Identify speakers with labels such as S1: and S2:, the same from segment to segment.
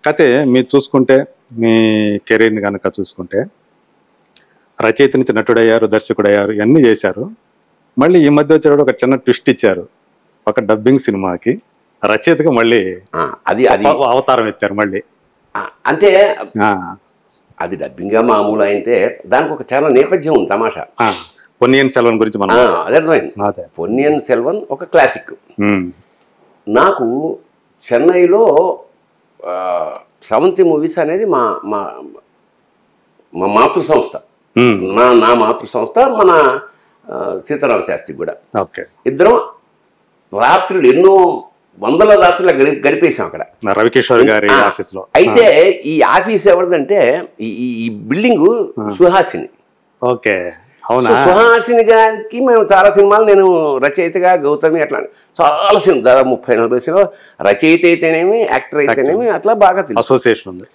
S1: కతే మీరు చూసుకుంటే మీ కెరీర్ని కనుక చూసుకుంటే రచయిత నుంచి నటుడయ్యారు దర్శకుడయ్యారు ఇవన్నీ చేశారు మళ్ళీ ఈ మధ్య వచ్చేటప్పుడు ఒక చిన్న ట్విస్ట్ ఇచ్చారు ఒక డబ్బింగ్ సినిమాకి రచయితగా మళ్ళీ
S2: ఆ, అది అది
S1: అవ- అవతారం ఎత్తారు మళ్ళీ
S2: ఆ, అంటే
S1: ఆ,
S2: అది డబ్బింగ్గా మామూలు అయితే దానికి ఒక చాలా నేపథ్యం ఉంది తమాషా
S1: ఆ, పొన్నియిన్ సెల్వన్ గురించి మనం
S2: ఆ, అది అర్థమైంది
S1: అదే
S2: పొన్నియన్ సెల్వన్ ఒక క్లాసిక్
S1: ఉమ్,
S2: నాకు చెన్నైలో ఆ, స్రవంతి మూవీస్ అనేది మా మా మా మాతృ సంస్థ
S1: ఉమ్,
S2: నా నా మాతృ సంస్థ మన ఆ, సీతారామ శాస్త్రి కూడా
S1: ఓకే
S2: ఇద్దరం రాత్రులు ఎన్నో వందల రాత్రులు గడి గడిపేశాం అక్కడ
S1: నా రవికిషోర్ గారి
S2: ఆ,
S1: ఆఫీస్ లో
S2: అయితే ఈ ఆఫీస్ ఎవరిదంటే ఈ ఈ- ఈ బిల్డింగ్ సుహాసిని
S1: ఓకే అవునా
S2: సో సుహాసిని గారికి మేము చాలా సినిమాలు నేను రచయితగా గౌతమి అట్లా చాలా సినిమా దాదాపు ముప్పై నలభై సినిమా రచయిత అయితేనేమి యాక్టర్ అయితేనేమి అట్లా బాగా తెలుసు
S1: అసోసియేషన్ ఉంది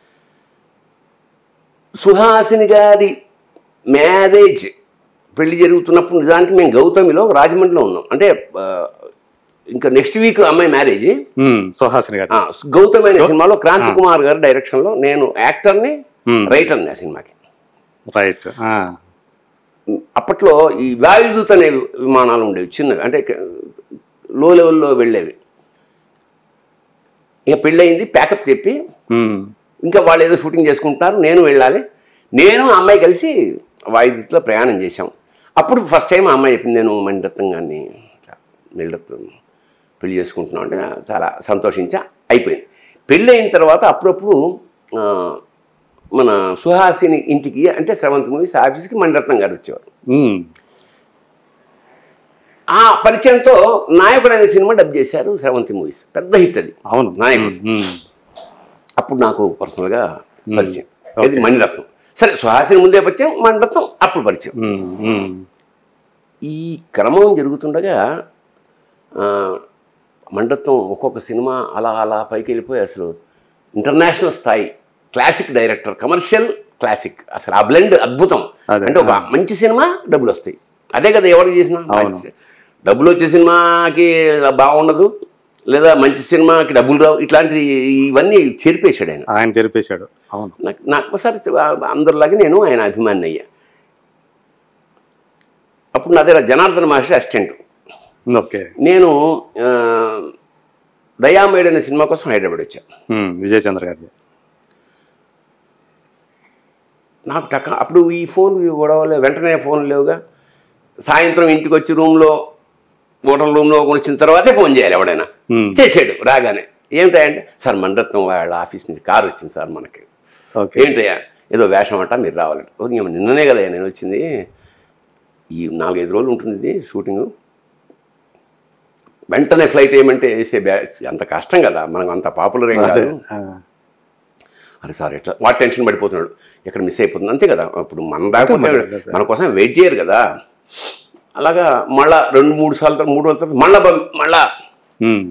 S2: సుహాసిని గారి మ్యారేజ్ పెళ్లి జరుగుతున్నప్పుడు నిజానికి మేము గౌతమిలో రాజమండ్రిలో ఉన్నాం అంటే ఆ, ఇంకా నెక్స్ట్ వీక్ అమ్మాయి మ్యారేజ్
S1: ఉమ్, సుహాసిని గారు
S2: గౌతమి అనే సినిమాలో క్రాంతి కుమార్ గారి డైరెక్షన్లో నేను యాక్టర్ని
S1: Hmm.
S2: రైటర్ని ఆ సినిమాకి
S1: రైట్ ఆ,
S2: అప్పట్లో ఈ వాయుదూత అనే విమానాలు ఉండేవి చిన్నవి అంటే లో లెవెల్లో వెళ్ళేవి ఇక పెళ్ళయింది ప్యాకప్ చెప్పి
S1: ఉమ్,
S2: ఇంకా వాళ్ళు ఏదో షూటింగ్ చేసుకుంటున్నారు నేను వెళ్ళాలి నేను ఆ అమ్మాయి కలిసి వాయుదూతలో ప్రయాణం చేశాం అప్పుడు ఫస్ట్ టైం ఆ అమ్మాయి చెప్పింది నేను మణిరత్నం గారిని మణిరత్నం పెళ్లి చేసుకుంటున్నాం అంటే చాలా సంతోషించా అయిపోయింది పెళ్ళి అయిన తర్వాత అప్పుడప్పుడు ఆ, మన సుహాసిని ఇంటికి అంటే శ్రవంత్ మూవీస్ ఆఫీస్కి మణిరత్నం గారు వచ్చేవారు
S1: ఉమ్,
S2: ఆ పరిచయంతో నాయకుడు అనే సినిమా డబ్ చేశారు శ్రవంతి మూవీస్ పెద్ద హిట్ అది
S1: అవును
S2: నాయకుడు
S1: ఉమ్,
S2: అప్పుడు నాకు పర్సనల్గా పరిచయం
S1: Okay.
S2: ఇది మణిరత్నం సరే సుహాసిని ముందే పరిచయం మణిరత్నం అప్పుడు పరిచయం
S1: ఉమ్, ఉమ్,
S2: ఈ క్రమం జరుగుతుండగా ఆ, మణిరత్నం ఒక్కొక్క సినిమా అలా అలా పైకి వెళ్ళిపోయి అసలు ఇంటర్నేషనల్ స్థాయి క్లాసిక్ డైరెక్టర్ కమర్షియల్ క్లాసిక్ అసలు ఆ బ్లెండ్ అద్భుతం
S1: అదే.
S2: అంటే ఒక మంచి సినిమా డబ్బులు వస్తాయి అదే కదా ఎవరికి చేసినా
S1: అవును.
S2: మంచి- డబ్బులు వచ్చే సినిమాకి బాగుండదు లేదా మంచి సినిమాకి డబ్బులు రావు ఇట్లాంటి ఇవన్నీ చేరిపేశాడు ఆయన
S1: ఆయన జరిపేశాడు అవును
S2: నాకు నాకు ఒకసారి అందరిలాగే నేను ఆయన అభిమాని అయ్యా అప్పుడు నా దగ్గర జనార్దన్ మాస్టర్ అసిస్టెంట్
S1: ఓకే
S2: నేను ఆ, దయామేడ్ అనే సినిమా కోసం హైదరాబాద్ వచ్చా
S1: ఉమ్, విజయ్ చంద్ర గారి
S2: నాకు టక్క అప్పుడు ఈ ఫోన్ గొడవలే వెంటనే ఫోన్ లేవుగా సాయంత్రం ఇంటికి వచ్చి రూమ్లో హోటల్ రూమ్లో వచ్చిన తర్వాతే ఫోన్ చేయాలి ఎవడైనా
S1: ఉమ్,
S2: చేసాడు రాగానే ఏమిటంటే సార్ మణరత్నం వాళ్ళ ఆఫీస్ నుంచి కారు వచ్చింది సార్ మనకి
S1: ఓకే
S2: ఏంటయ్యా ఏదో వేషం అంట మీరు రావాలంట ఓ, ఇంక నిన్ననే కదా నేను వచ్చింది ఈ నాలుగైదు రోజులు ఉంటుంది ఇది షూటింగ్ వెంటనే ఫ్లైట్ ఏమంటే వేసే బ్యాచ్ అంత కష్టం కదా మనకు అంత పాపులర్ ఏం
S1: అదే
S2: కాదు
S1: ఆ,
S2: అరే సార్ ఎట్లా వాడు టెన్షన్ పడిపోతున్నాడు ఎక్కడ మిస్ అయిపోతుంది అంతే కదా ఇప్పుడు మన దాకా
S1: మరి, అదే.
S2: మన కోసం వెయిట్ చేయరు కదా అలాగా మళ్ళా రెండు మూడు సార్లు తర్వాత మూడు రోజుల తర్వాత మళ్ళా బం- మళ్ళా
S1: ఉమ్,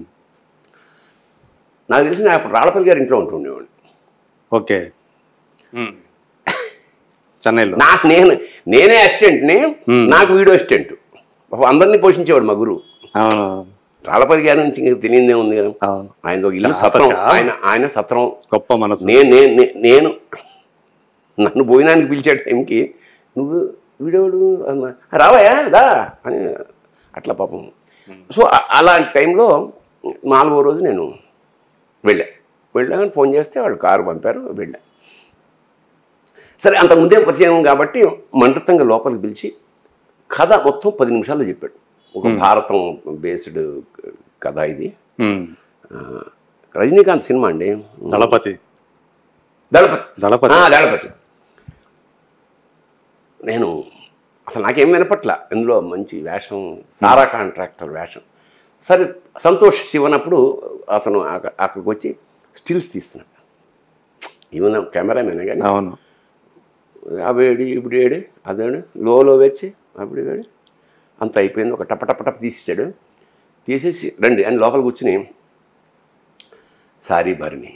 S2: నాకు తెలిసి నేను అప్పుడు రాళ్ళపల్లి గారి ఇంట్లో ఉంటుండేవాడిని
S1: ఓకే ఉమ్. చెన్నైలో
S2: నాకు నేను నేనే అసిస్టెంట్ని
S1: Hmm.
S2: నాకు వీడియో అసిస్టెంట్ అందరినీ పోషించేవాడు మా గురువు
S1: అవును
S2: రాళ్ళపల్లి గారి నుంచి ఇంక తెలియదే ఉంది కదా
S1: అవును
S2: ఆయన ఒక ఇల్లు
S1: చాలా
S2: సత్రం
S1: చాలా.
S2: ఆయన ఆయన సత్రం
S1: గొప్ప మనసు
S2: నేను నేను నే- నేను నన్ను భోజనానికి పిలిచే టైంకి నువ్వు వీడోడు అన్నా, రావయ్యా దా అని అట్లా పాపం సో అ- అలాంటి టైంలో నాలుగో రోజు నేను వెళ్ళా వెళ్ళాక ఫోన్ చేస్తే వాళ్ళు కారు పంపారు వెళ్ళా సరే అంత ముందే పరిచయం కాబట్టి మండతంగా లోపలికి పిలిచి కథ మొత్తం పది నిమిషాల్లో చెప్పాడు ఒక భారతం బేస్డ్ కథ ఇది
S1: ఉమ్,
S2: ఆ, రజనీకాంత్ సినిమా అండి
S1: దళపతి
S2: దళపతి
S1: దళపతి
S2: ఆ, దళపతి నేను అసలు నాకేం వినపట్ల ఇందులో మంచి వేషం సారా కాంట్రాక్టర్ వేషం సరే సంతోష్ శివనప్పుడు అతను అక్క- అక్కడికి వచ్చి స్టిల్స్ తీస్తున్నాడు ఈవెన్ కెమెరామెన్ కానీ
S1: అవును
S2: అవేడి ఇప్పుడు ఏడు అదేడు లోలో వచ్చి అప్పుడు వేడి అంత అయిపోయింది ఒక టప టప టప తీసేసాడు తీసేసి రండి అని లోపల కూర్చుని sorry Bharani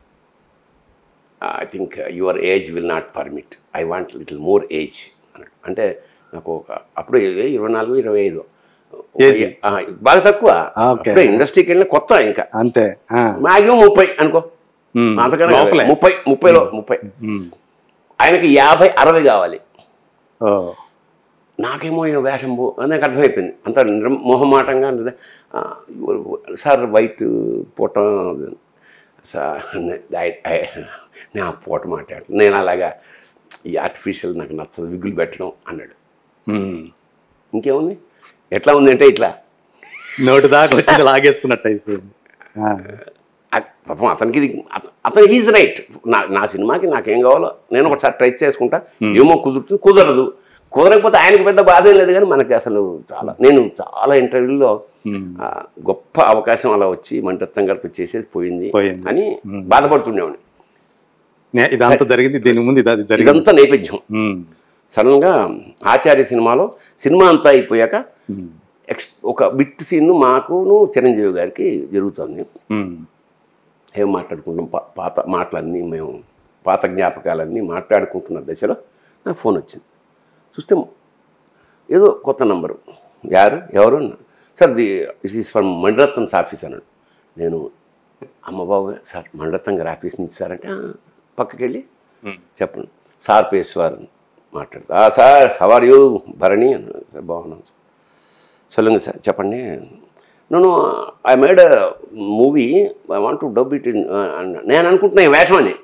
S2: I think your age will not permit I want little more age అన్నాడు అంటే నాకు ఒక అప్పుడు ఏ- ఇరవై నాలుగు ఇరవై ఐదు
S1: Age?
S2: ఆ, బాగా తక్కువ
S1: ఆ, okay.
S2: అప్పుడే ఇండస్ట్రీకి వెళ్ళిన కొత్త ఇంకా
S1: అంతే ఆ,
S2: మ్యాక్సిమం ముప్పై అనుకో
S1: ఉమ్.
S2: అంతకన్నా
S1: లోపలే.
S2: ముప్పై ముప్పైలో ముప్పై
S1: ఉమ్.
S2: ఆయనకి యాభై అరవై కావాలి
S1: ఓ.
S2: నాకేమో ఈ వేషం పో అని నాకు అర్థమైపోయింది అంత నిర్- మొహమాటంగా ఉంటుంది. ఆ, సార్ వైట్ పూట సార్ ఐ- ఐ- నేను ఆ పూట మాట్లాడు నేను అలాగా ఈ ఆర్టిఫిషియల్ నాకు నచ్చదు విగులు పెట్టడం అన్నాడు
S1: ఉమ్.
S2: ఇంకేముంది ఎట్లా ఉంది అంటే ఇట్లా
S1: నోటి దాకా వచ్చింది లాగేసుకున్నట్టు అయిపోయింది ఆ.
S2: అ- పాపం అతనికి ఇది అత- అతను ఈజ్ రైట్ నా నా సినిమాకి నాకేం కావాలో నేను ఒకసారి ట్రై చేసుకుంటా ఏమో కుదురుతుంది కుదరదు కుదరకపోతే ఆయనకి పెద్ద బాధ ఏం లేదు కానీ మనకి అసలు చాలా నేను చాలా ఇంటర్వ్యూలో
S1: ఉమ్.
S2: ఆ, గొప్ప అవకాశం అలా వచ్చి మంటత్తం గారికి వచ్చేసేది పోయింది
S1: పోయింది.
S2: అని బాధపడుతుండేవాడిని
S1: నే- ఇదంతా జరిగింది దీని ముందు ఇది అది జరిగింది
S2: ఇదంతా నేపథ్యం
S1: ఉమ్.
S2: సడన్గా ఆచార్య సినిమాలో సినిమా అంతా అయిపోయాక
S1: ఉమ్.
S2: ఎక్స్ ఒక బిట్ సీన్ మాకును చిరంజీవి గారికి జరుగుతుంది
S1: ఉమ్.
S2: ఏం మాట్లాడుకుంటాం పా- పాత మాటలన్నీ మేము పాత జ్ఞాపకాలన్నీ మాట్లాడుకుంటున్న దశలో నాకు ఫోన్ వచ్చింది చూస్తే ఏదో కొత్త నంబరు యారు ఎవరు sir the is is from Maniratnam's office అన్నాడు నేను అమ్మ బాబు సార్ మండరత్నం గారి ఆఫీస్ నుంచి సార్ అంటే "ఆ, పక్కకి వెళ్ళి
S1: ఉమ్.
S2: చెప్పండి సార్ పేశ్వార్ అని మాట్లాడుతా "ఆ, సార్ హవర్ యూ భరణి అన్నాడు "సార్, బాగున్నాను సార్ சொல்லுங்க సార్ చెప్పండి నేను I made movie I want to dub it in నేను అనుకుంటున్నా ఈ వేషం అని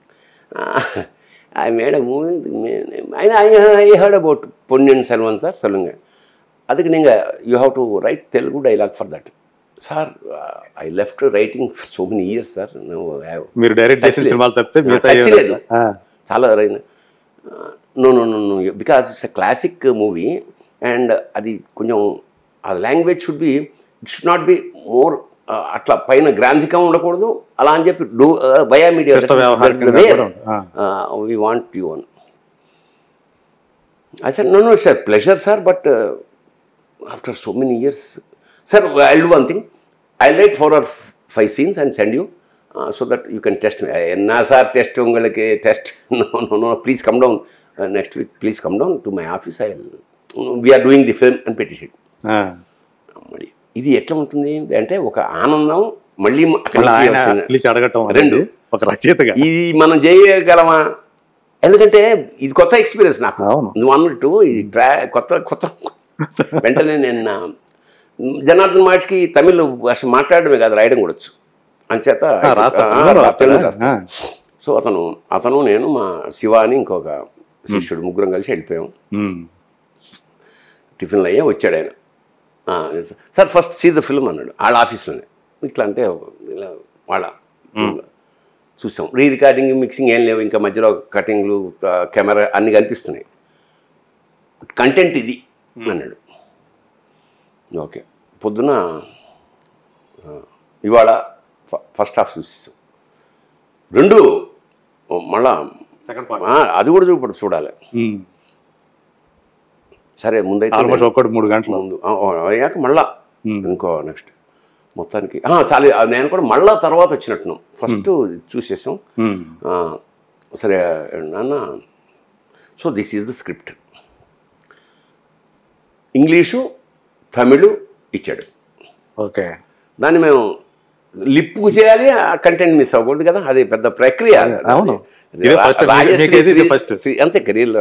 S2: I made movie I heard about Ponniyin Selvan sir சொல்லுங்க அதுக்கு நீங்கள் you have to write Telugu dialogue for that sir I left writing for so many years sir
S1: మీరు direct చేసిన
S2: Touch
S1: సినిమాలు తప్పితే
S2: లేదు.
S1: మిగతా
S2: Touch
S1: ఏమైనా-
S2: లేదు.
S1: ఆ.
S2: చాలా అరైంది no no no no because it's a classic movie and అది కొంచెం ఆ language should be it should not be more అట్లా పైన గ్రాంధికం ఉండకూడదు అలా అని చెప్పి డూ బయా మీడియా
S1: శిష్ట వ్యవహారికంగా కూడా ఉంది. ఆ.
S2: We want you one I said, no, no, it's a pleasure, sir, but uh, after so many years, sir, I'll do one thing. I'll write four or f- five scenes and send you uh, so that you can test me. என்ன sir test உங்களுக்கு test no no no please come down next week please come down to my office I we're doing the film అని పెట్టేసాడు
S1: ఆ.
S2: మరి ఇది ఎట్లా ఉంటుంది అంటే ఒక ఆనందం మళ్ళీ అక్కడి
S1: మళ్ళీ
S2: నుంచి
S1: ఆయన
S2: వచ్చిన-
S1: పిలిచి అడగటం అనేది
S2: రెండు.
S1: ఒక రచయితగా
S2: ఇది మనం చేయగలమా ఎందుకంటే ఇది కొత్త ఎక్స్పీరియన్స్ నాకు
S1: అవును.
S2: నువ్వు అన్నట్టు ఇది ట్రా కొత్త కొత్త వెంటనే నేను నా జనార్దన్ మాడ్స్కి తమిళ్ అసలు మాట్లాడమే కాదు రాయడం కూడా వచ్చు అంచేత
S1: ఆ, రాస్తా.
S2: ఆ,
S1: తెలుగులో
S2: రాస్తా, తెలుగు
S1: రాస్తాడా?
S2: రాస్తా. సో అతను అతను నేను మా శివ అని ఇంకొక శిష్యుడు ముగ్గురం కలిసి వెళ్ళిపోయాం
S1: ఉమ్.
S2: టిఫిన్లు అయ్యే వచ్చాడు ఆయన ఆ, sir first see the film అన్నాడు వాళ్ళ ఆఫీస్లోనే ఇట్లా అంటే ఇలా వాళ్ళ చూసాం రీ రికార్డింగ్ మిక్సింగ్ ఏం లేవు ఇంకా మధ్యలో కటింగ్లు కెమెరా అన్నీ కనిపిస్తున్నాయి కంటెంట్ ఇది అన్నాడు ఓకే పొద్దున ఆ, ఇవాళ ఫ- ఫస్ట్ హాఫ్ చూసేసాం రెండు మళ్ళా
S1: సెకండ్ పార్ట్
S2: ఆ, అది కూడా చూపడు చూడాలి
S1: ఉమ్.
S2: సరే ముందైతే
S1: ఆల్మోస్ట్ ఒక్కటి మూడు గంటలు
S2: ముందు ఆ, ఆ, అయ్యాక మళ్ళా
S1: Hmm.
S2: ఇంకో నెక్స్ట్ మొత్తానికి ఆ, చాలే ఆ, నేను కూడా మళ్ళా తర్వాత వచ్చినట్టున్నాం ఫస్ట్ చూసేసాం
S1: ఉమ్.
S2: ఆ, సరే నాన్న so this is the script English Tamil ఇచ్చాడు
S1: ఓకే
S2: దాన్ని మేము లిప్పు చేయాలి ఆ కంటెంట్ మిస్ అవ్వకూడదు కదా అది పెద్ద ప్రక్రియ
S1: అవును. ఇదే first.
S2: రాజశ్రీ
S1: మీకైతే ఇది
S2: శ్రీ-
S1: first.
S2: శ్రీ- అంతే కెరీర్లో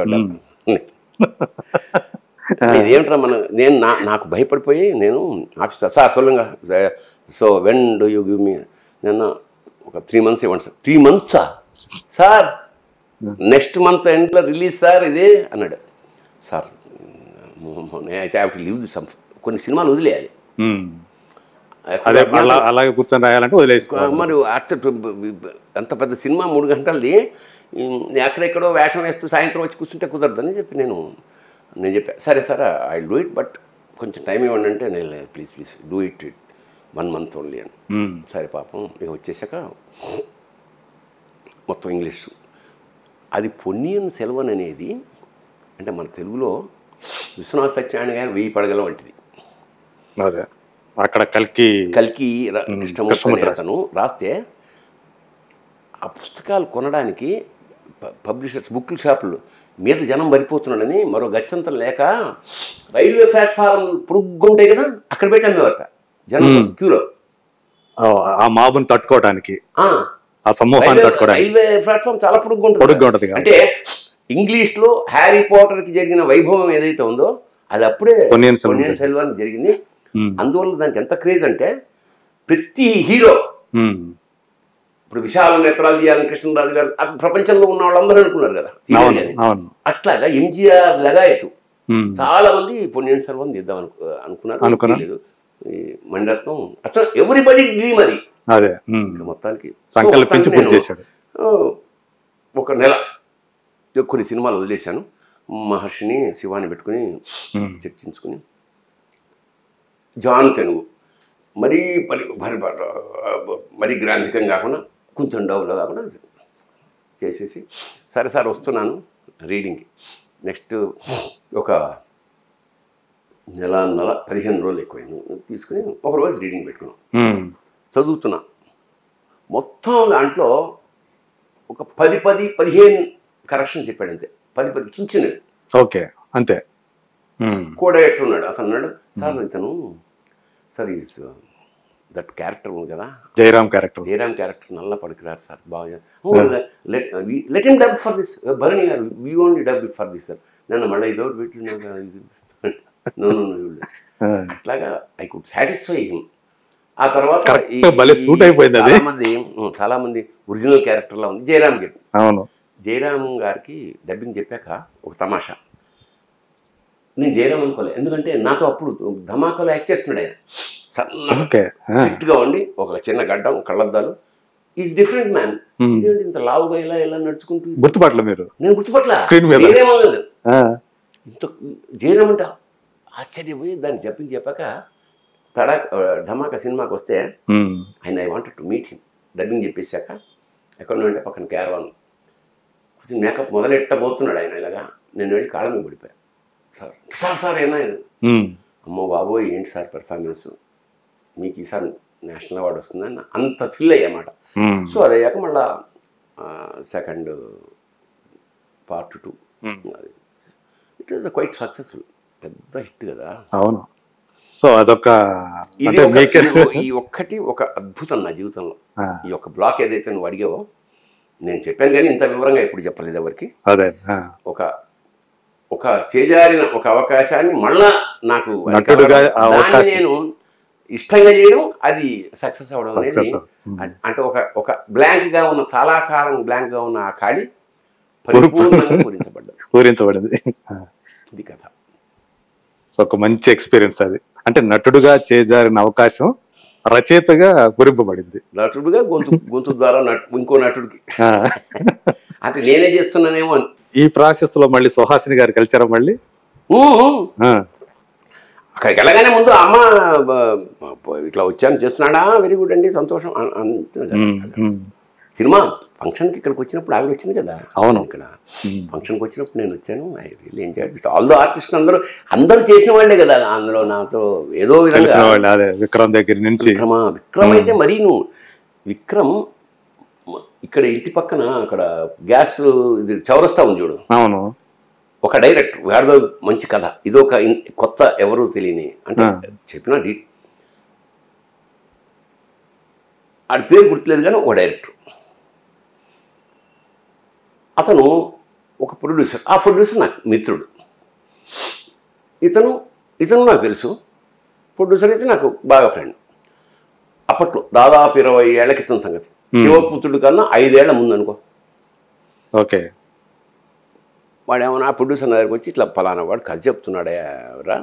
S2: ఇదేమిట్రా మన నేను నా నాకు భయపడిపోయి నేను ఆఫీసర్ సార్ సొల్లుగా so when do you give me నేను ఒక త్రీ మంత్స్ ఇవ్వండి సార్ త్రీ మంత్సా సార్ నెక్స్ట్ మంత్ ఎండ్లో రిలీజ్ సార్ ఇది అన్నాడు సార్ అయితే హ్యావ్ టు లీవ్ సమ్ కొన్ని సినిమాలు వదిలేయాలి
S1: ఉమ్. అదే అలా అలాగే కూర్చొని రాయాలంటే వదిలేసుకోవాలి
S2: మరి అట్ట అంత పెద్ద సినిమా మూడు గంటలది ఉమ్, ఎక్కడెక్కడో వేషం వేస్తూ సాయంత్రం వచ్చి కూర్చుంటే కుదరదని చెప్పి నేను నేను చెప్పా సరే సరే ఐ డూ ఇట్ బట్ కొంచెం టైం ఇవ్వండి అంటే నేను please please do it it one month only అని
S1: ఉమ్.
S2: సరే పాపం ఇక వచ్చేసాక మొత్తం ఇంగ్లీష్ అది పొన్నియన్ సెల్వన్ అనేది అంటే మన తెలుగులో విశ్వనాథ సత్యనారాయణ గారు వెయ్యి పడగల వంటిది
S1: అదే అక్కడ కలికి
S2: కల్కి ర- కృష్ణమూర్తి అనే
S1: కృష్ణమూర్తి
S2: అతను రాస్తే ఆ పుస్తకాలు కొనడానికి ప- పబ్లిషర్స్ బుక్ షాపులు మీద జనం పడిపోతున్నాడని మరో గత్యంతరం లేక రైల్వే ప్లాట్ఫారం పొడుగ్గుంటాయి కదా అక్కడ పెట్టి అమ్మేవారట జనం క్యూలో
S1: ఆ మాబుని తట్టుకోవడానికి
S2: ఆ,
S1: ఆ సమూహాన్ని
S2: రైల్వే
S1: కట్టుకోవడానికి
S2: రైల్వే ప్లాట్ఫామ్ చాలా పొడుగ్గా ఉంటుంది
S1: పొడుగ్గా ఉంటుంది కాబట్టి.
S2: అంటే ఇంగ్లీష్ లో హ్యారీ పోటర్ కి జరిగిన వైభవం ఏదైతే ఉందో అది అప్పుడే
S1: పొన్నియిన్ సెల్వన్
S2: పొన్నియిన్ సెల్వానికి జరిగింది
S1: ఉమ్,
S2: అందువల్ల దానికి ఎంత క్రేజ్ అంటే ప్రతి హీరో
S1: ఉమ్,
S2: ఇప్పుడు విశాల నేత్రాలు తీయాలని కృష్ణరాజు గారు అక్కడ ప్రపంచంలో ఉన్న వాళ్ళందరూ అనుకున్నారు కదా
S1: అవును
S2: తీయాలని.
S1: అవును
S2: అట్లాగా ఎంజిఆర్ లగాయతు
S1: ఉమ్,
S2: చాలా మంది పొన్నియిన్ సెల్వం తీద్దాం అనుకు అనుకున్నారు
S1: అనుకున్నారు.
S2: తీయలేదు. ఈ మణిరత్నం అసలు ఎవ్రీబడి డ్రీమ్ అది
S1: అదే ఉమ్,
S2: ఇంకా మొత్తానికి సో
S1: సంకల్పించి
S2: మొత్తానికి
S1: పూర్తి
S2: నేను,
S1: చేశాడు
S2: ఆ, ఒక నెల కొన్ని సినిమాలు వదిలేశాను మహర్షిని శివాని పెట్టుకుని
S1: ఉమ్,
S2: చర్చించుకుని జాన్ తెలుగు మరీ పరి భారీ మరీ గ్రాంధికం కాకుండా కొంచెం డౌన్లో కాకుండా చేసేసి సరే సార్ వస్తున్నాను రీడింగ్కి నెక్స్ట్ ఒక నెల నెల పదిహేను రోజులు ఎక్కువైంది తీసుకుని ఒక రోజు రీడింగ్ పెట్టుకున్నాం
S1: ఉమ్,
S2: చదువుతున్నా మొత్తం దాంట్లో ఒక పది పది పదిహేను కరెక్షన్ చెప్పాడు అంతే పది పది చిన్న చిన్నవి
S1: ఓకే అంతే ఉమ్,
S2: కూడా ఎట్లున్నాడు అతను అన్నాడు సార్ ఇతను సార్ ఈజ్ దట్ క్యారెక్టర్ ఉంది కదా
S1: జయరామ్ క్యారెక్టర్
S2: జయరామ్ క్యారెక్టర్ నల్ల పడుకున్నారు సార్ బాగా let him dub for this Bharani గారు we only dub for this sir నన్ను మళ్ళీ ఇదో పెట్టిన అట్లాగా ఐ కుడ్ సాటిస్ఫై హిమ్ ఆ తర్వాత
S1: Correct.
S2: ఈ-
S1: భలే
S2: ఈ-
S1: suit అయిపోయింది అది.
S2: చాలా మంది ఉమ్, చాలా మంది ఒరిజినల్ క్యారెక్టర్లా ఉంది జయరామ్ గారు
S1: అవును
S2: జయరామ్ గారికి డబ్బింగ్ చెప్పాక ఒక తమాషా నేను జయరామ్ అనుకోలే ఎందుకంటే నాతో అప్పుడు ధమాకాలో యాక్ట్ చేస్తున్నాడు ఆయన సన్న
S1: ఓకే ఆ,
S2: ఫిట్గా ఉండి ఒక చిన్న గడ్డం కళ్ళద్దాలు ఈజ్ డిఫరెంట్ మ్యాన్
S1: ఉమ్,
S2: ఇదేంటి ఇంత లావుగా ఇలా ఇలా నడుచుకుంటూ
S1: గుర్తుపట్ల మీరు
S2: నేను గుర్తుపట్ల
S1: Screen మీద.
S2: జయరామలేదు
S1: ఆ,
S2: ఇంత జయరామ్ అంట ఆశ్చర్యపోయి దాన్ని చెప్పింది చెప్పాక తడా ధమాకా సినిమాకి వస్తే
S1: ఉమ్,
S2: ఆయన I wanted to meet him dubbing చెప్పేశాక ఎక్కడ నుండి పక్కన క్యారవాన్ కొంచెం మేకప్ మొదలెట్టబోతున్నాడు ఆయన ఇలాగా నేను వెళ్ళి కాళ్ళ మీద పడిపోయా సార్ సార్ సార్ ఏనా ఇది?
S1: ఉమ్,
S2: అమ్మో బాబోయ్ ఏంటి సార్ పెర్ఫార్మెన్స్ మీకు ఈసారి నేషనల్ అవార్డు వస్తుందని అంత థ్రిల్ అయ్యామాట
S1: ఉమ్,
S2: సో అది అయ్యాక మళ్ళా second part two
S1: um,
S2: it is quite successful పెద్ద హిట్ కదా
S1: అవును సో అదొక
S2: ఇది
S1: అంటే
S2: ఒక-
S1: మీకే
S2: ఇది- ఈ ఒక్కటి ఒక అద్భుతం నా జీవితంలో
S1: ఆ,
S2: ఈ యొక్క బ్లాక్ ఏదైతే నువ్వు అడిగావో నేను చెప్పాను కానీ ఇంత వివరంగా ఎప్పుడు చెప్పలేదు ఎవరికి
S1: అదే ఆ,
S2: ఒక ఒక చేజారిన ఒక అవకాశాన్ని మళ్ళా నాకు అది
S1: నటుడుగా
S2: కావాలి.
S1: ఆ
S2: దాన్ని
S1: అవకాశం.
S2: నేను ఇష్టంగా చేయడం అది సక్సెస్ అవ్వడం అనేది
S1: Success. ఉమ్.
S2: అం- అంటే ఒక ఒక బ్లాంక్ గా ఉన్న చాలా కాలం బ్లాంక్ గా ఉన్న ఆ ఖాళీ పరిపూర్ణంగా పూరించబడ్డది
S1: పూరించబడింది ఆ,
S2: ఇది కథ
S1: సో ఒక మంచి ఎక్స్పీరియన్స్ అది అంటే నటుడుగా చేజారిన అవకాశం రచయితగా గురింపబడింది
S2: నటుడుగా గొంతు గొంతు ద్వారా నటు ఇంకో నటుడికి
S1: ఆ,
S2: అంటే నేనే చేస్తున్నానేమో అని
S1: ఈ ప్రాసెస్ లో మళ్ళీ సుహాసిని గారు కలిసారా మళ్ళీ
S2: ఊ, ఊ.
S1: ఆ,
S2: అక్కడికి వెళ్ళగానే ముందు అమ్మ బ- బ- ఇట్లా వచ్చాను చేస్తున్నాడా వెరీ గుడ్ అండి సంతోషం అన్- అంటుంది కదా.
S1: ఉమ్, ఉమ్,
S2: సినిమా ఫంక్షన్కి ఇక్కడికి వచ్చినప్పుడు ఆవిడ వచ్చింది కదా
S1: అవును.
S2: ఇక్కడ
S1: ఉమ్.
S2: ఫంక్షన్కి వచ్చినప్పుడు నేను వచ్చాను I real enjoy all the artist అందరూ అందరూ చేసిన వాళ్ళే కదా అందులో నాతో ఏదో విధంగా
S1: తెలిసిన వాళ్ళు అదే విక్రమ్ దగ్గర నుంచి
S2: విక్రమ విక్రమ్ అయితే మరీ నువ్వు విక్రమ్ మ- ఇక్కడ ఇంటి పక్కన అక్కడ గ్యాస్ ఇది చౌరస్తా ఉంది చూడు
S1: అవును
S2: ఒక డైరెక్టర్ వాడిదో మంచి కథ ఇదొక ఇన్- కొత్త ఎవరు తెలియని అంటే
S1: ఆ.
S2: చెప్పిన డీ ఆడి పేరు గుర్తులేదు కానీ ఒక డైరెక్టర్ అతను ఒక ప్రొడ్యూసర్ ఆ ప్రొడ్యూసర్ నాకు మిత్రుడు ఇతను ఇతను నాకు తెలుసు ప్రొడ్యూసర్ అయితే నాకు బాగా ఫ్రెండ్ అప్పట్లో దాదాపు ఇరవై ఏళ్ల క్రితం సంగతి శివపుత్రుడు కన్నా ఐదేళ్ల ముందు అనుకో
S1: ఓకే
S2: వాడు ఏమన్నా ఆ ప్రొడ్యూసర్ నా దగ్గరికి వచ్చి ఇట్లా ఫలానా వాడు కథ చెప్తున్నాడే రా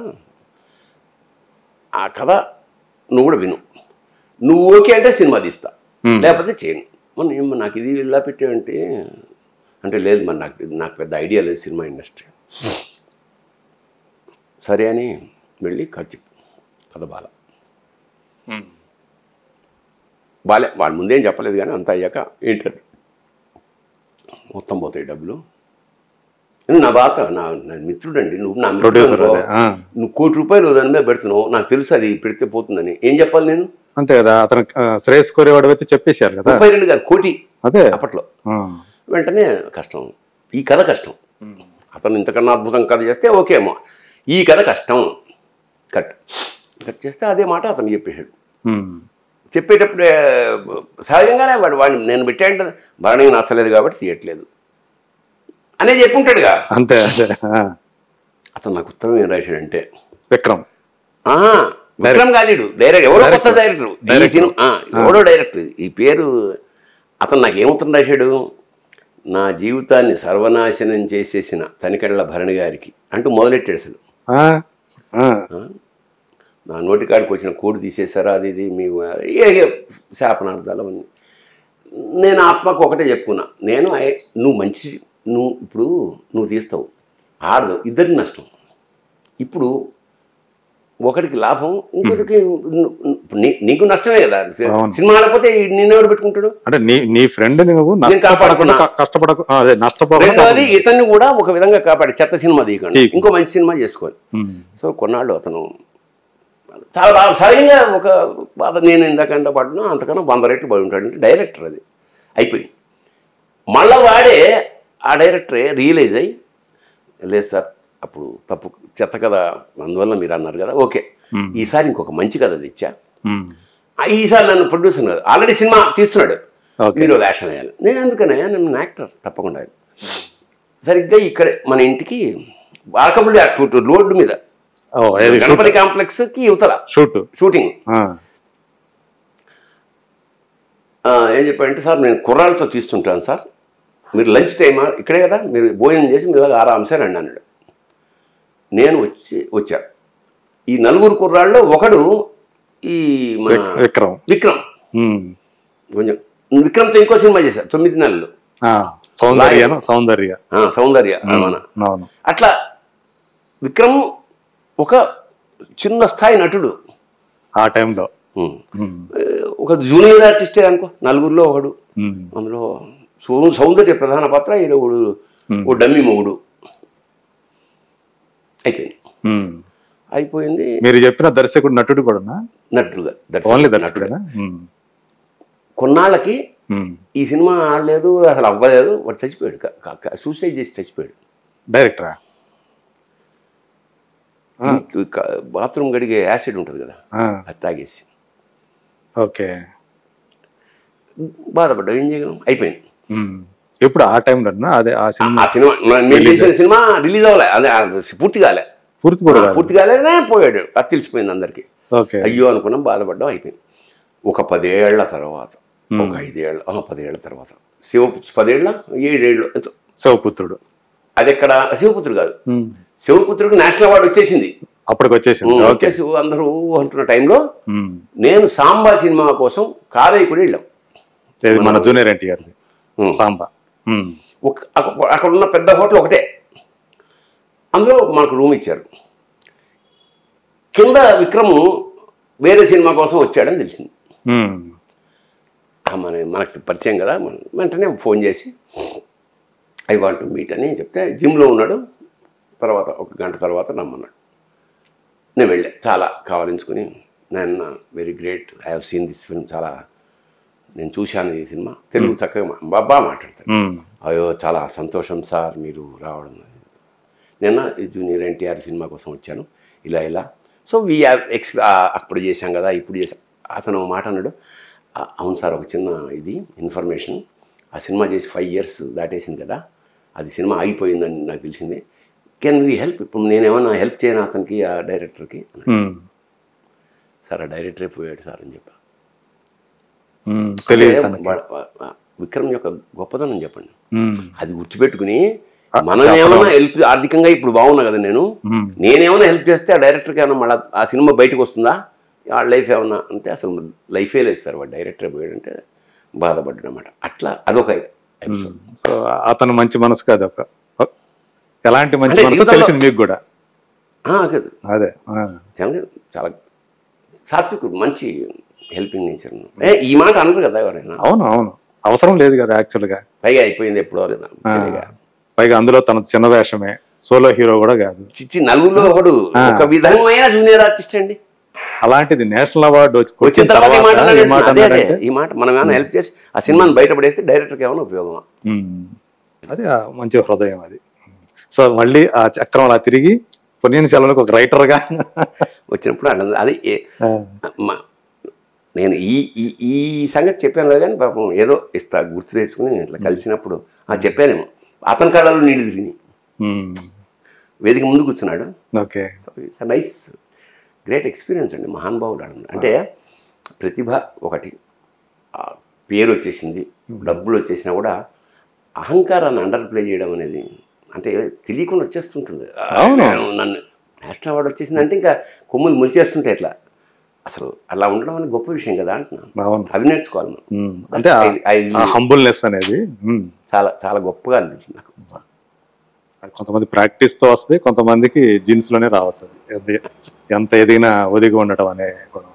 S2: ఆ కథ నువ్వు కూడా విను నువ్వు ఓకే అంటే సినిమా తీస్తా
S1: ఉమ్.
S2: లేకపోతే చేయను మొన్న ఏమో నాకు ఇది ఇలా పెట్టేవంటే అంటే లేదు మరి నాకు ఇది- నాకు పెద్ద ఐడియా లేదు సినిమా ఇండస్ట్రీ సరే అని వెళ్ళి కథ చెప్పు కథ బాల
S1: ఉమ్.
S2: బాలే వాడు ముందేం చెప్పలేదు కానీ అంత అయ్యాక ఏంటది మొత్తం పోతాయి డబ్బులు నా బాత నా నా మిత్రుడండి నువ్వు నా మిత్రుడు
S1: ప్రొడ్యూసర్
S2: అనుకో.
S1: అదే ఆ.
S2: నువ్వు కోటి రూపాయలు దాని మీద పెడుతున్నావు నాకు తెలుసు అది పెడితే పోతుందని ఏం చెప్పాలి నేను
S1: అంతే కదా అతను ఆ, శ్రేయస్ కోరేవాడు అయితే చెప్పేశారు కదా
S2: ముప్పై రెండు గారు కోటి
S1: అదే
S2: అప్పట్లో
S1: ఆ.
S2: వెంటనే కష్టం ఈ కథ కష్టం అతను ఇంతకన్నా అద్భుతం కథ చేస్తే ఓకేమో ఈ కథ కష్టం కట్ కట్ చేస్తే అదే మాట అతను చెప్పేశాడు
S1: ఉమ్.
S2: చెప్పేటప్పుడు ఆ, సహజంగానే వాడు వాడిని నేను పెట్టాంటే భరణి నచ్చలేదు కాబట్టి తీయట్లేదు అనేది చెప్పుంటాడుగా
S1: అంతే అదే ఆ.
S2: అతను నాకు ఉత్తరం ఏం రాశాడంటే
S1: విక్రమ్
S2: ఆ, విక్రమ్ కాదు డైరెక్ట్ ఎవరో కొత్త డైరెక్టర్ ఈ
S1: Director.
S2: సినిమా ఆ, ఎవడో డైరెక్టర్ ఈ పేరు అతను నాకు ఏముత్తరం రాశాడు నా జీవితాన్ని సర్వనాశనం చేసేసిన తనికెళ్ళ భరణి గారికి అంటూ మొదలెట్టాడు అసలు
S1: ఆ, ఆ,
S2: ఆ? నా నోటికాడికి వచ్చిన కోడి తీసేశారా అది ఇది మీ ఏ ఏ శాపనార్థాలు అవన్నీ నేను ఆత్మకు ఒకటే చెప్పుకున్నా నేను ఐ- నువ్వు మంచి నువ్వు ఇప్పుడు నువ్వు తీస్తావు ఆడదు ఇద్దరికి నష్టం ఇప్పుడు ఒకరికి లాభం ఇంకొకరికి ను- నీ- నీకు నష్టమే కదా
S1: అవును.
S2: సినిమా ఆడకపోతే నిన్నెవరు పెట్టుకుంటాడు
S1: అంటే నీ నీ ఫ్రెండ్ నువ్వు
S2: నేను కాపాడుకున్నా.
S1: నష్టపడకుండా కష్టపడకు ఆ, అదే నష్టపోకుండా
S2: రెండోది ఇతన్ని కూడా ఒక విధంగా కాపాడి చెత్త సినిమా తీయకండి
S1: తీయకు.
S2: ఇంకో మంచి సినిమా చేసుకోవాలి
S1: ఉమ్,
S2: సో కొన్నాళ్ళు అతను చాలా బాగా సరిగ్గా ఒక బాధ నేను ఇందాకంత పడినా అంతకన్నా వంద రెట్లు పడి ఉంటాడు అంటే డైరెక్టర్ అది అయిపోయింది మళ్ళా వాడే ఆ డైరెక్టరే రియలైజ్ అయ్యి లేదు సార్ అప్పుడు తప్పు చెత్త కథ అందువల్ల మీరు అన్నారు కదా ఓకే
S1: ఉమ్,
S2: ఈసారి ఇంకొక మంచి కథ తెచ్చా
S1: ఉమ్,
S2: ఆ ఈసారి నన్ను ప్రొడ్యూసర్ కాదు ఆల్రెడీ సినిమా తీస్తున్నాడు
S1: ఓకే
S2: మీరు వేషం వేయాలి నేను ఎందుకనే నేను యాక్టర్ తప్పకుండా సరిగ్గా ఇక్కడే మన ఇంటికి వాకబుల్ రోడ్డు మీద
S1: ఓ ఏది
S2: గణపతి కాంప్లెక్స్ కి యువతల
S1: షూట్
S2: షూటింగ్
S1: ఆ,
S2: ఆ, ఏం చెప్పారంటే సార్ నేను కుర్రాళ్ళతో తీస్తుంటాను సార్ మీరు లంచ్ టైమా ఇక్కడే కదా మీరు భోజనం చేసి మీరు ఆరాంసే రండి అన్నాడు నేను వచ్చి వచ్చా ఈ నలుగురు కుర్రాళ్ళు ఒకడు ఈ మన
S1: విక్- విక్రమ్
S2: విక్రమ్
S1: ఉమ్,
S2: కొంచెం విక్రమ్తో ఇంకో సినిమా చేశారు తొమ్మిది నెలలు
S1: ఆ, సౌందర్య సౌందర్య
S2: ఆ, సౌందర్య మన
S1: అవును
S2: అట్లా విక్రమ్ ఒక చిన్న స్థాయి నటుడు
S1: ఆ టైంలో
S2: ఉమ్.
S1: ఉమ్,
S2: ఏ, ఒక జూనియర్ ఆర్టిస్టే అనుకో నలుగురిలో ఒకడు
S1: ఉమ్,
S2: అందులో సౌ- సౌందర్య ప్రధాన పాత్ర ఈయన ఒకడు
S1: Hmm.
S2: ఓ డమ్మి మొగుడు అయిపోయింది
S1: ఉమ్.
S2: అయిపోయింది
S1: మీరు చెప్పిన దర్శకుడు నటుడు కూడా
S2: నటుడుగా దర్శకుడు,
S1: ఓన్లీ
S2: నటుడుగా.
S1: దర్శకుడేనా ఉమ్,
S2: కొన్నాళ్ళకి
S1: ఉమ్.
S2: ఈ సినిమా ఆడలేదు అసలు అవ్వలేదు వాడు చచ్చిపోయాడు సూసైడ్ చేసి చచ్చిపోయాడు
S1: డైరెక్టరా ఆ.
S2: ఈ క- బాత్రూమ్ గడిగే యాసిడ్ ఉంటుంది కదా
S1: ఆ,
S2: అది తాగేసి
S1: ఓకే
S2: బాధపడ్డాం ఏం చేయగలం అయిపోయింది
S1: ఉమ్. ఎప్పుడు ఆ టైంలో అదే ఆ సినిమా
S2: ఆ సినిమా మేము చేసిన సినిమా రిలీజ్ అవ్వలే అదే ఆ పూర్తి కాలే
S1: పూర్తి కూడా కాదు.
S2: పూర్తి కాలేదే పోయాడు అది తెలిసిపోయింది అందరికి
S1: ఓకే
S2: అయ్యో అనుకున్నాం బాధపడ్డాం అయిపోయింది ఒక పదేళ్ల తర్వాత
S1: Hmm.
S2: ఒక ఐదేళ్ల ఆ, పదేళ్ల తర్వాత శివ పదేళ్ల ఏడేళ్ళు ఎంతో.
S1: శివపుత్రుడు
S2: అది ఎక్కడ శివపుత్రుడు కాదు
S1: ఉమ్.
S2: శివపుత్రుడికి నేషనల్ అవార్డు వచ్చేసింది
S1: అప్పటికి వచ్చేసింది
S2: ఉమ్,
S1: ఓకే
S2: వచ్చేసి అందరూ అంటున్న టైంలో
S1: ఉమ్.
S2: నేను సాంబా సినిమా కోసం కారైకుడి వెళ్ళాం
S1: ఇది మన జూనియర్ ఎన్టీఆర్ది
S2: ఉమ్.
S1: సాంబా ఉమ్.
S2: ఒక అక్క- అక్కడ ఉన్న పెద్ద హోటల్ ఒకటే అందులో మనకు రూమ్ ఇచ్చారు కింద విక్రము వేరే సినిమా కోసం వచ్చాడని తెలిసింది
S1: ఉమ్.
S2: ఆ మన మనకు పరిచయం కదా మనం వెంటనే ఫోన్ చేసి ఐ వాంట్ మీట్ అని చెప్తే జిమ్లో ఉన్నాడు తర్వాత ఒక గంట తర్వాత రమ్మన్నాడు నేను వెళ్ళా చాలా కావాలించుకుని నేను very great I have seen this film చాలా నేను చూశాను ఈ సినిమా తెలుగు చక్కగా మా- బా- బాగా మాట్లాడతాడు
S1: ఉమ్.
S2: అయ్యో చాలా సంతోషం సార్ మీరు రావడం నిన్న ఈ జూనియర్ ఎన్టీఆర్ సినిమా కోసం వచ్చాను ఇలా ఇలా సో వీ ఎక్స్ అప్పుడు చేశాం కదా ఇప్పుడు చేశాం అతను ఒక మాట అన్నాడు "ఆ, అవును సార్ ఒక చిన్న ఇది ఇన్ఫర్మేషన్ ఆ సినిమా చేసి ఫైవ్ ఇయర్స్ దాటేసింది కదా అది సినిమా ఆగిపోయిందని నాకు తెలిసింది కెన్ వీ హెల్ప్ ఇప్పుడు నేనేమన్నా హెల్ప్ చేయను అతనికి ఆ డైరెక్టర్కి
S1: ఉమ్.
S2: సార్ ఆ డైరెక్టరే పోయాడు సార్ అని చెప్పా
S1: ఉమ్. తెలియదు
S2: అంటే
S1: తనకి
S2: వా- వా- వా- విక్రమ్ యొక్క గొప్పదనం చెప్పండి
S1: ఉమ్.
S2: అది గుర్తుపెట్టుకుని
S1: ఆ,
S2: మనం
S1: చెప్పడం.
S2: ఏమైనా హెల్ప్ ఆర్థికంగా ఇప్పుడు బాగున్నా కదా నేను
S1: ఉమ్.
S2: నేనేమైనా హెల్ప్ చేస్తే ఆ డైరెక్టర్కి ఏమైనా మళ్ళీ ఆ సినిమా బయటకు వస్తుందా ఆ లైఫ్ ఏమన్నా అంటే అసలు లైఫే లేదు సార్ వాడు డైరెక్టర్ పోయాడంటే బాధపడ్డాడు అనమాట అట్లా అదొక episode.
S1: సో అతను మంచి మనసు కాదు ఒక ఎలాంటి మంచి
S2: అంటే
S1: మనసు
S2: జీవితంలో-
S1: తెలిసింది మీకు కూడా
S2: ఆ, కాదు.
S1: అదే ఆ.
S2: చాలా చాలా సాత్వికుడు మంచి హెల్పింగ్ నేచర్ ఏ ఈ మాట అనరు కదా ఎవరైనా
S1: అవును అవును అవసరం లేదు కదా యాక్చువల్గా
S2: పైగా అయిపోయింది ఎప్పుడో కదా
S1: ఆ.
S2: తెలియగా.
S1: పైగా అందులో తన చిన్న వేషమే సోలో హీరో కూడా కాదు
S2: చిచ్చి నలుగురిలో ఒకడు
S1: ఆ.
S2: ఒక విధమైన జూనియర్ ఆర్టిస్ట్ అండి
S1: అలాంటి నేషనల్ అవార్డు వచ్చి-
S2: వచ్చిన తర్వాత ఈ మాట
S1: తర్వాత
S2: అన్నాడు.
S1: ఈ మాట
S2: అదే అదే
S1: అన్నాడంటే
S2: ఈ మాట మనం ఏమైనా హెల్ప్ చేసి ఆ సినిమాని బయటపడేస్తే డైరెక్టర్కి ఏమైనా ఉపయోగమా
S1: ఉమ్. అది ఆ మంచి హృదయం అది సో మళ్ళీ ఆ చక్రం అలా తిరిగి పొన్నియిన సెలవులకు ఒక రైటర్గా
S2: వచ్చినప్పుడు అన్నది అది ఏ- మా- నేను ఈ ఈ ఈ సంగతి చెప్పాను కానీ పాపం ఏదో ఇస్తా గుర్తు తెచ్చుకుని ఇట్లా కలిసినప్పుడు ఆ చెప్పానేమో అతని కళ్ళలో నీళ్ళు తిరిగి
S1: మ్మ్.
S2: వేదిక ముందు కూర్చున్నాడు
S1: okay
S2: it's nice great experience అండి మహానుభావుడు ఆడ అంటే ప్రతిభ ఒకటి ఆ పేరు వచ్చేసింది డబ్బులు వచ్చేసినా కూడా అహంకారాన్ని అండర్ ప్లే చేయడం అనేది అంటే తెలియకుండా వచ్చేస్తుంటుంది ఆ,
S1: అవును.
S2: నేను నన్ను నేషనల్ అవార్డు వచ్చేసింది అంటే ఇంకా కొమ్ములు మొలిచేస్తుంటే ఎట్లా అసలు అలా ఉండడం అనేది గొప్ప విషయం కదా అంటున్నాను
S1: అవును
S2: అవి నేర్చుకోవాలి మనం
S1: మ్మ్. అంటే
S2: I- I-
S1: హంబుల్నెస్ అనేది మ్మ్.
S2: చాలా చాలా గొప్పగా అనిపించింది నాకు
S1: అది కొంతమంది ప్రాక్టీస్ తో వస్తుంది కొంతమందికి జీన్స్ లోనే రావచ్చు అది. అది ఎంత ఎదిగినా ఒదిగి ఉండటం అనే గుణం